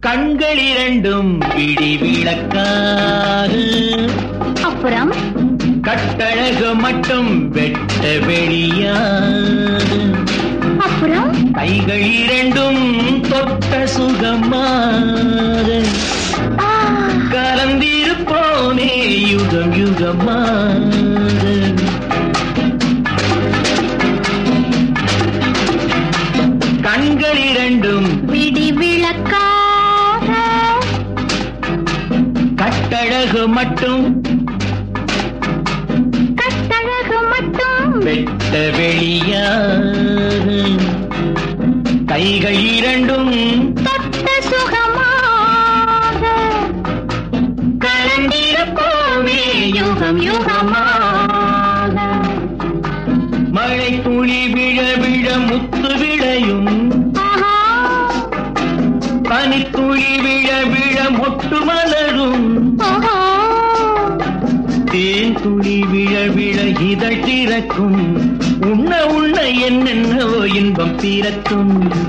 கண்கள் இரண்டும் விடி விளக்காக அப்புறம் கட்டழகு மட்டும் வெட்ட வெளியாக அப்புறம் கைகள் இரண்டும் தொட்ட சுகமாக ஆ, கலந்திருப்போனே யுகம் யுகமாக கண்கள் இரண்டும் விடி விளக்காக கட்டழகு மட்டும் கட்டழகு மட்டும் வெட்ட வெளியாக கைகள் இரண்டும் தொட்ட சுகமாக கலந்திருப்போமே யுகம் யுகமாக மழை துளி விழ விழ முத்து விளையும் ஆஹா, பனித்துளி விழ விழ மொட்டு மலரும் ஓஹோ, தேன் துளி விழ விழ இதழ் திறக்கும் உண்ண உண்ண என்னென்னவோ இன்பம் பிறக்கும்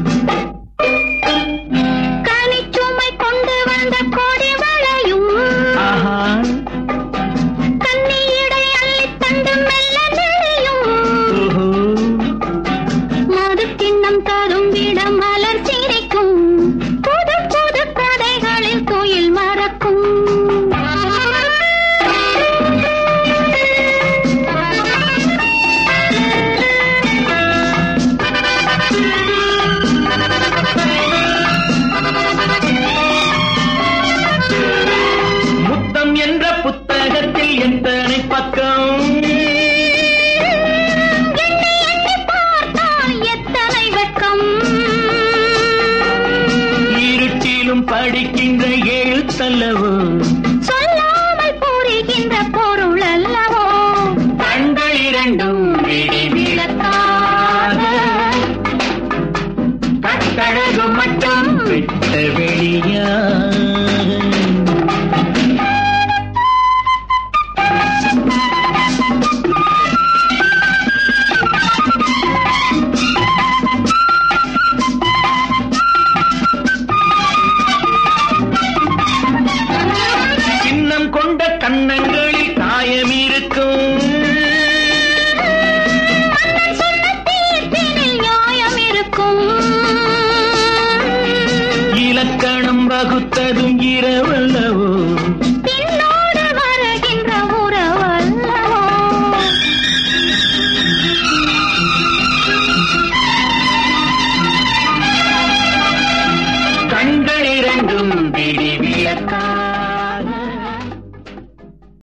கனிச்சுமை கொண்டு வந்த கோடி வளையும் ஆஹா கன்னியடை அள்ளித் தந்து மெல்ல நெளியும் ஓஹோ மது கிண்ணம் ததும்பிட மலர் சிரிக்கும் புது புது கதைகளில் கோயில் மறக்கும் முத்தம் என்ற புத்தகத்தில் எத்தனை பக்கம் எண்ணி எண்ணி பார்த்தால் எத்தனை வெட்கம் இருட்டிலும் படிக்கின்ற எழுத்தல்லவோ சொல்லாமல் புரிகின்ற பொருள் அல்லவோ கண்கள் இரண்டும் விடி விளக்காக கட்டழகு மட்டும் விட்ட வெளியாக சின்னம் கொண்ட கன்னங்களில் காயம் இருக்கும் மன்னன் சொன்ன தீர்ப்பினில் நியாயம் இருக்கும் இலக்கணம் வகுத்ததும் இரவல்லவோ பின்னோடு வருகின்ற உறவல்லவோ கண்கள் இரண்டும் விடி விளக்கா